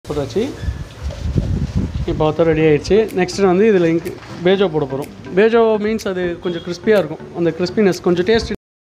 போட்டாச்சு இப்போ பார்த்தா ரெடி ஆயிடுச்சு நெக்ஸ்ட் வந்து இதில் இங்க் பேஜோ போட போகிறோம் பேஜோ மீன்ஸ் அது கொஞ்சம் கிறிஸ்பியாக இருக்கும் அந்த கிறிஸ்பினஸ் கொஞ்சம் டேஸ்ட்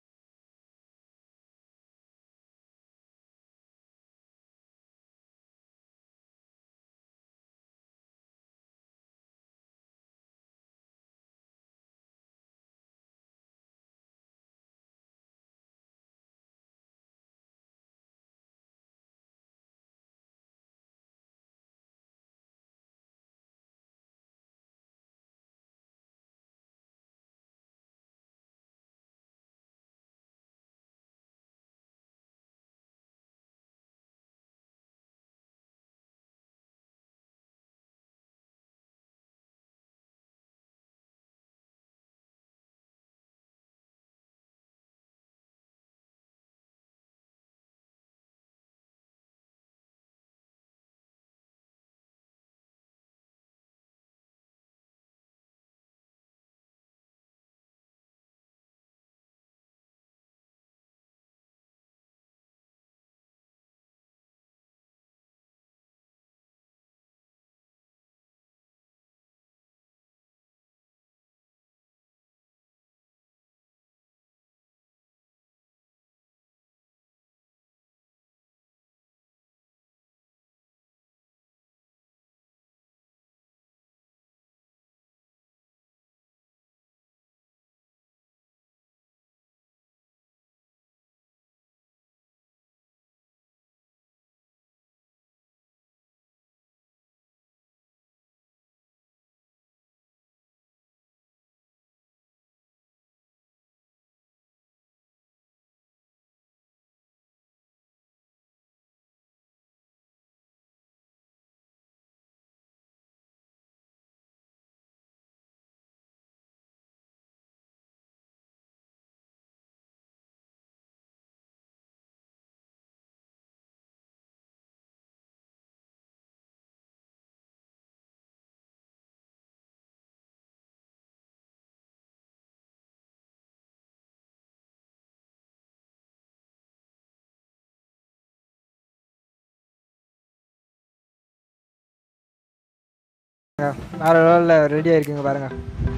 வேற லெவலில் ரெடி ஆயிருக்குங்க பாருங்க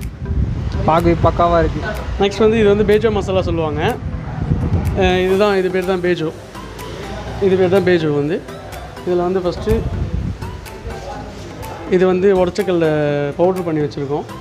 பார்க்கவே பக்காவாக இருக்கு நெக்ஸ்ட் வந்து இது வந்து பேஜோ மசாலா சொல்லுவாங்க அஹ் இதுதான் இது பேர் தான் பேஜோ இது பேர் தான் பேஜோ வந்து இதில் வந்து ஃபஸ்ட்டு இது வந்து உடச்சக்கல்ல பவுட்ரு பண்ணி வச்சுருக்கோம்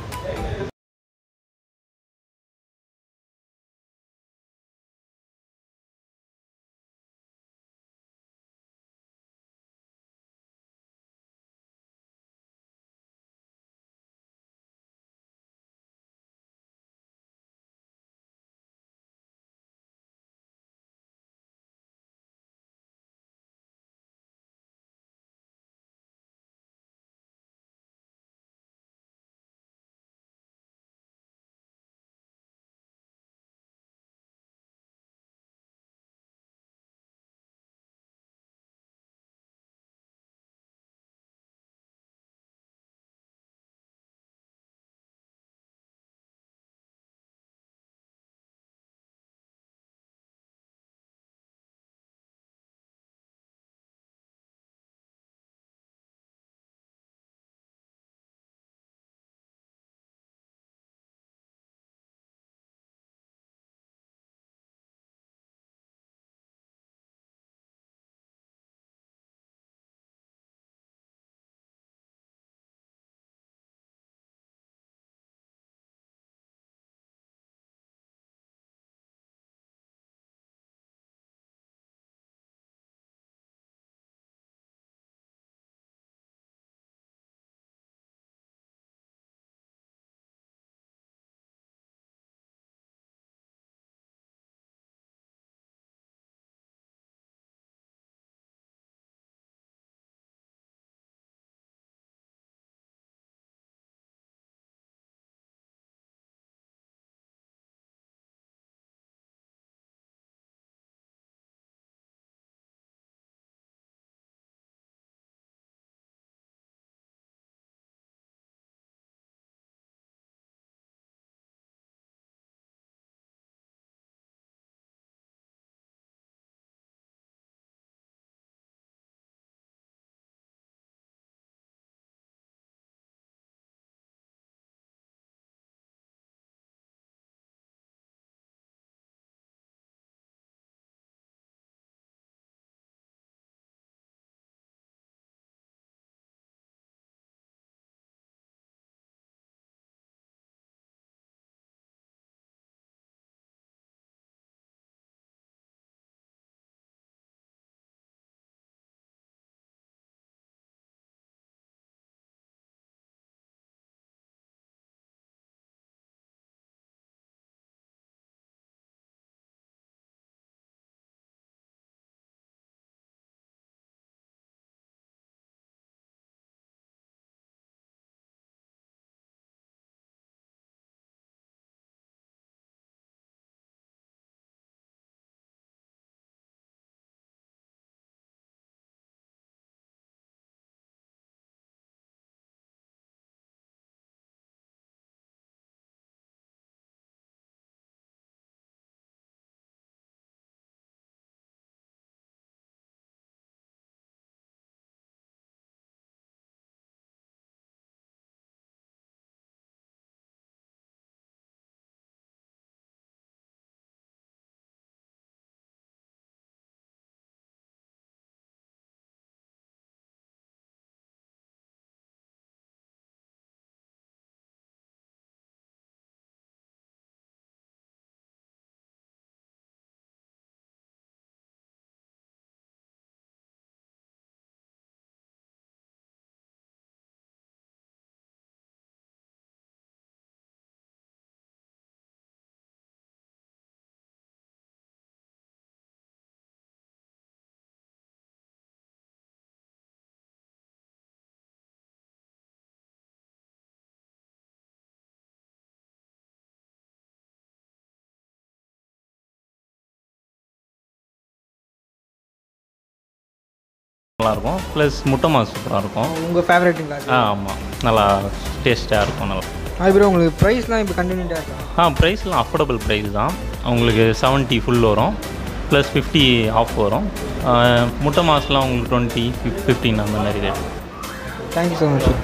நல்லாயிருக்கும் ப்ளஸ் முட்டை மாஸ் சூப்பராக இருக்கும் உங்கள் ஃபேவரட்டுங்களா ஆ ஆமாம் நல்லா டேஸ்ட்டாக இருக்கும் நல்லா அது பிறகு உங்களுக்கு ப்ரைஸ்லாம் இப்போ கண்டினியூட்டாக இருக்கா ஆ ப்ரைஸ்லாம் அஃபோர்டபுள் ப்ரைஸ் தான் உங்களுக்கு செவன்ட்டி ஃபுல் வரும் ப்ளஸ் ஃபிஃப்டி ஆஃப் வரும் ஆ, முட்டை மாஸ்லாம் உங்களுக்கு டுவெண்ட்டி ஃபிஃப்டீன் அந்த மாதிரி ரேட் தேங்க்யூ ஸோ மச்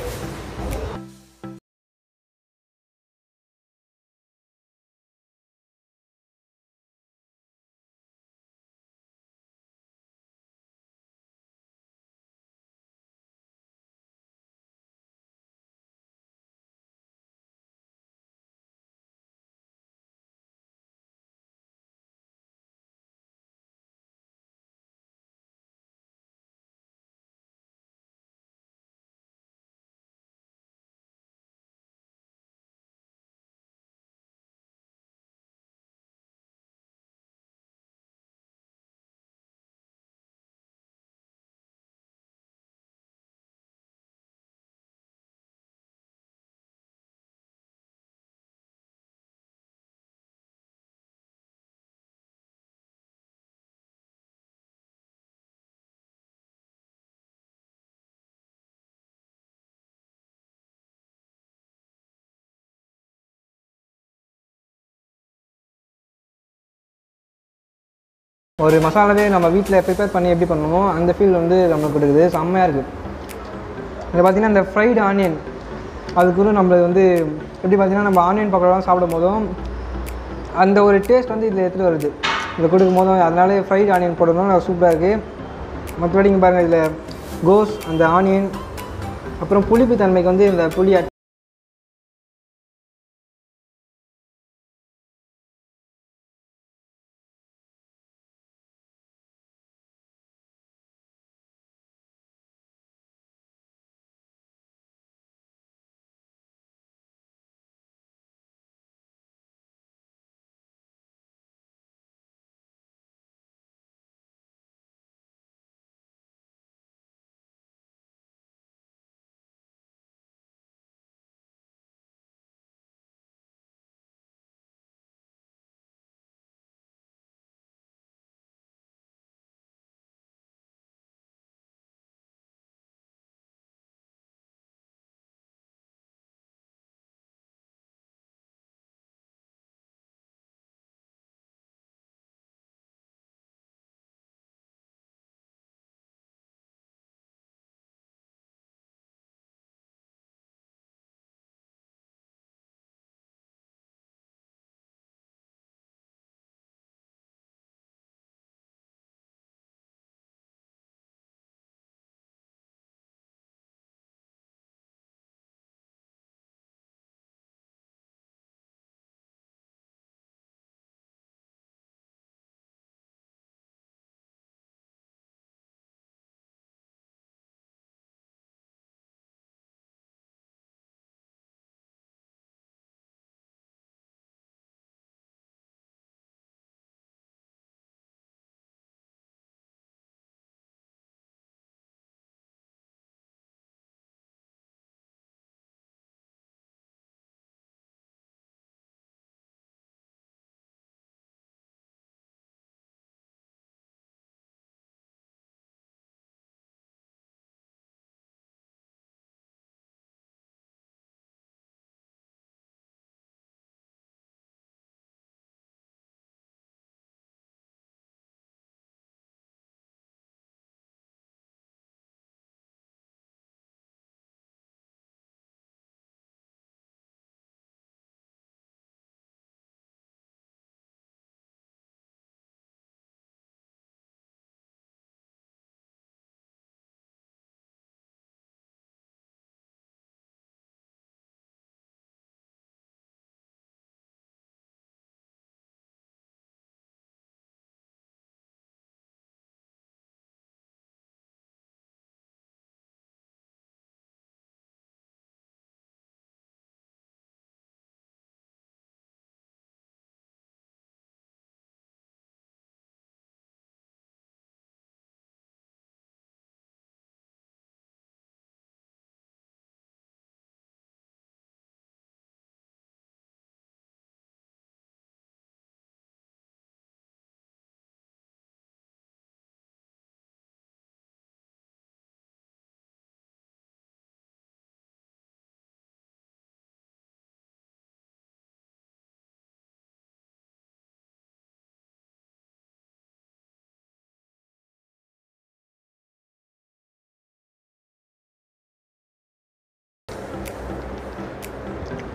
ஒரு மசாலாவே நம்ம வீட்டில் ப்ரிப்பேர் பண்ணி எப்படி பண்ணுவோமோ அந்த ஃபீல் வந்து நம்மளுக்கு கொடுக்குது செம்மையாக இருக்குது இதில் பார்த்தீங்கன்னா இந்த ஃப்ரைடு ஆனியன் அதுக்குள்ள நம்ம வந்து எப்படி பார்த்தீங்கன்னா நம்ம ஆனியன் பக்கோடாலாம் சாப்பிடும் போதும் அந்த ஒரு டேஸ்ட் வந்து இதில் எடுத்துகிட்டு வருது இதை கொடுக்கும் போதும் அதனால ஃப்ரைடு ஆனியன் போடுறதுனால சூப்பராக இருக்குது மற்றபடி இங்கே பாருங்கள் இதில் கோஸ் அந்த ஆனியன் அப்புறம் புளிப்பு தன்மைக்கு வந்து இந்த புளி add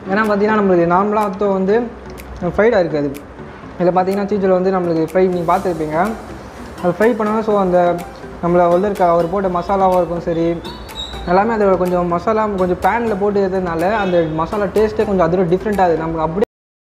ஏன்னா பார்த்தீங்கன்னா நம்மளுக்கு நார்மலாக அத்தோ வந்து ஃப்ரைடாக இருக்காது இதில் பார்த்தீங்கன்னா சீச்சில் வந்து நம்மளுக்கு ஃப்ரை நீங்கள் பார்த்துருப்பீங்க அது ஃப்ரை பண்ணால் ஸோ அந்த நம்மள உள்ள இருக்க அவர் போட்ட மசாலாவாக இருக்கும் சரி எல்லாமே அதில் கொஞ்சம் மசாலா கொஞ்சம் பேனில் போட்டு எதுனால அந்த மசாலா டேஸ்ட்டே கொஞ்சம் அதோட டிஃப்ரெண்ட் ஆகுது நமக்கு அப்படியே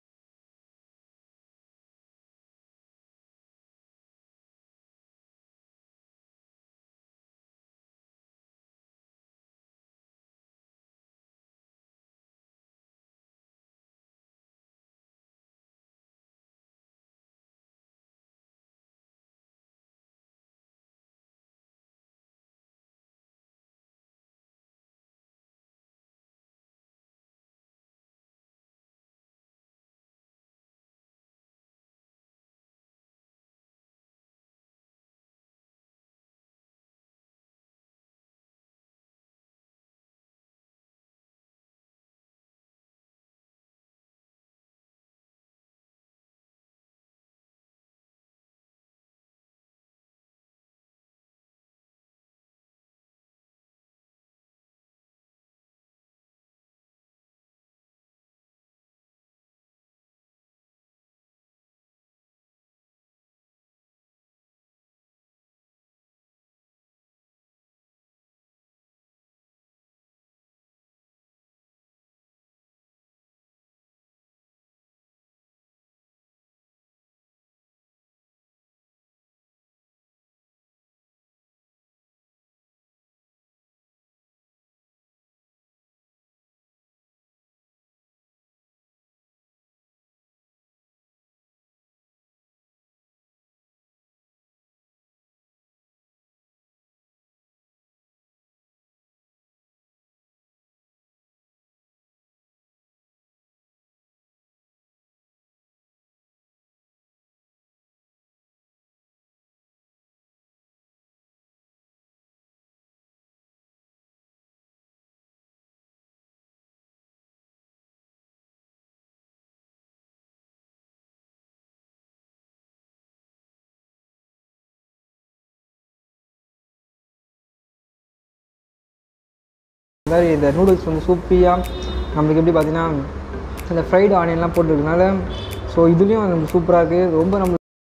இந்த மாதிரி இந்த நூடுல்ஸ் வந்து சூப்பியாக நம்மளுக்கு எப்படி பார்த்தீங்கன்னா இந்த ஃப்ரைடு ஆனியன்லாம் போட்டுருக்கனால ஸோ இதுலேயும் நமக்கு சூப்பராக இருக்குது ரொம்ப நம்ம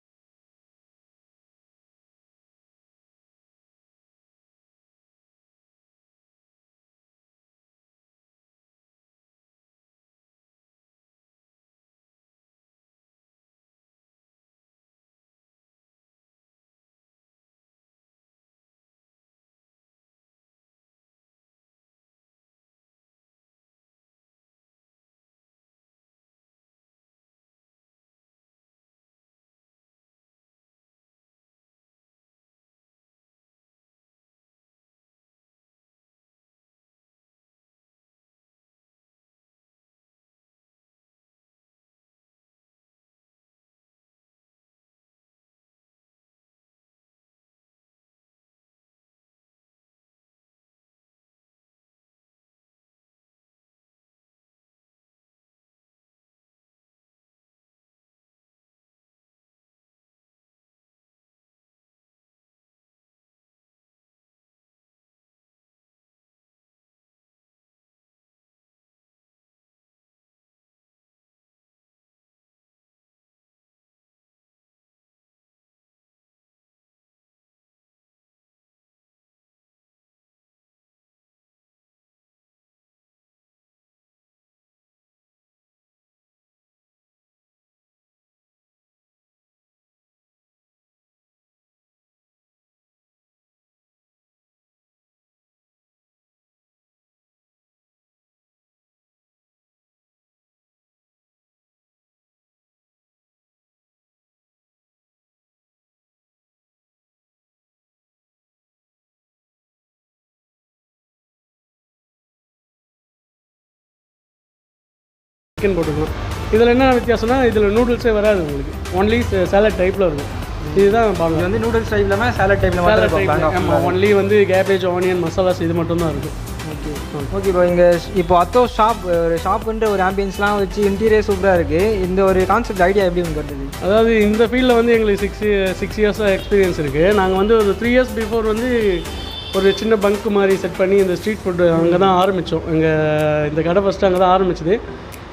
சிக்கன் போட்டுக்கலாம் இதில் என்ன வித்தியாசம்னா இதில் நூடுல்ஸே வராது உங்களுக்கு ஒன்லி சாலட் டைப்பில் இருக்கும் இதுதான் இது பாருங்க வந்து நூடுல்ஸ் டைப் இல்லாமல் சாலட் டைப்பில் மட்டும் சாலட் இருக்கும் டைப் ஆமாம் ஒன்லி வந்து கேபேஜ் ஆனியன் மசாலாஸ் இது மட்டும் தான் இருக்கும் ஓகே ஓகே ப்ரோ இங்கே இப்போ அத்தோ ஷாப் ஒரு ஷாப்புன்ற ஒரு ஆம்பியன்ஸ்லாம் வச்சு இன்டீரியர் சூப்பராக இருக்குது இந்த ஒரு கான்செப்ட் ஐடியா எப்படி உங்களுக்கு வருது அதாவது இந்த ஃபீல்டில் வந்து எங்களுக்கு சிக்ஸ் சிக்ஸ் இயர்ஸாக எக்ஸ்பீரியன்ஸ் இருக்குது நாங்கள் வந்து ஒரு த்ரீ இயர்ஸ் பிஃபோர் வந்து ஒரு சின்ன பங்க் மாதிரி செட் பண்ணி இந்த ஸ்ட்ரீட் ஃபுட்டு அங்கே தான் ஆரம்பித்தோம் எங்கள் இந்த கடை ஃபஸ்ட்டு அங்கே தான் ஆரம்பிச்சது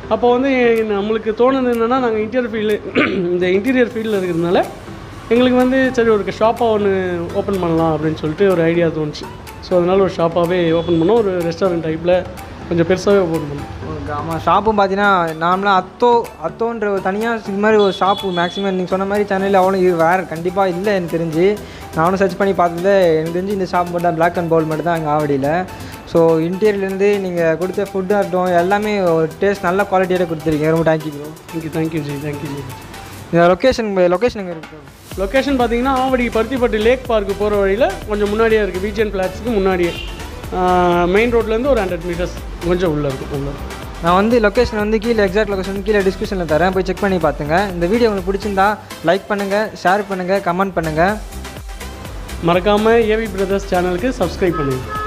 அப்போ வந்து நம்மளுக்கு தோணுது என்னென்னா நாங்கள் இன்டீரியர் ஃபீல்டு இந்த இன்டீரியர் ஃபீல்டில் இருக்கிறதுனால எங்களுக்கு வந்து சரி ஒரு ஷாப்பாக ஒன்று ஓப்பன் பண்ணலாம் அப்படின்னு சொல்லிட்டு ஒரு ஐடியா தோணுச்சு ஸோ அதனால் ஒரு ஷாப்பாகவே ஓப்பன் பண்ணோம் ஒரு ரெஸ்டாரண்ட் டைப்பில் கொஞ்சம் பெருசாகவே ஓப்பன் பண்ணோம் ஓகே ஆமாம் ஷாப்பும் பார்த்தீங்கன்னா நார்மலாக அத்தோ அத்தோன்ற ஒரு தனியாக இது மாதிரி ஒரு ஷாப்பு மேக்ஸிமம் நீங்கள் சொன்ன மாதிரி சென்னையில் அவ்வளோ இது வேறு கண்டிப்பாக இல்லை எனக்கு தெரிஞ்சு நானும் சர்ச் பண்ணி பார்த்தது எனக்கு தெரிஞ்சு இந்த ஷாப் மட்டும் தான் பிளாக் அண்ட் பவுல் மட்டும் தான் அங்கே ஆவடியில் ஸோ இன்டீரியர்லேருந்து நீங்கள் கொடுத்த ஃபுட்டாக இருக்கட்டும் எல்லாமே ஒரு டேஸ்ட் நல்ல குவாலிட்டியோட கொடுத்துருக்கீங்க ரொம்ப thank you bro thank you thank you ji thank you ji இந்த லொக்கேஷன் லொக்கேஷன் எங்கே இருக்கு லொக்கேஷன் பார்த்தீங்கன்னா ஆவடி பருத்திப்பட்டு லேக் பார்க்கு போகிற வழியில் கொஞ்சம் முன்னாடியே இருக்குது விஜயன் ஃப்ளாட்ஸுக்கு முன்னாடியே மெயின் ரோட்லேருந்து ஒரு ஹண்ட்ரட் மீட்டர்ஸ் கொஞ்சம் உள்ளே இருக்கும் உள்ள நான் வந்து லொக்கேஷன் வந்து கீழே எக்ஸாக்ட் லொக்கேஷன் கீழே டிஸ்கிரிப்ஷனில் தரேன் போய் செக் பண்ணி பார்த்துங்க இந்த வீடியோ உங்களுக்கு பிடிச்சிருந்தா லைக் பண்ணுங்கள் ஷேர் பண்ணுங்கள் கமெண்ட் பண்ணுங்கள் மறக்காமல் ஏவி பிரதர்ஸ் சேனலுக்கு சப்ஸ்கிரைப் பண்ணுங்கள்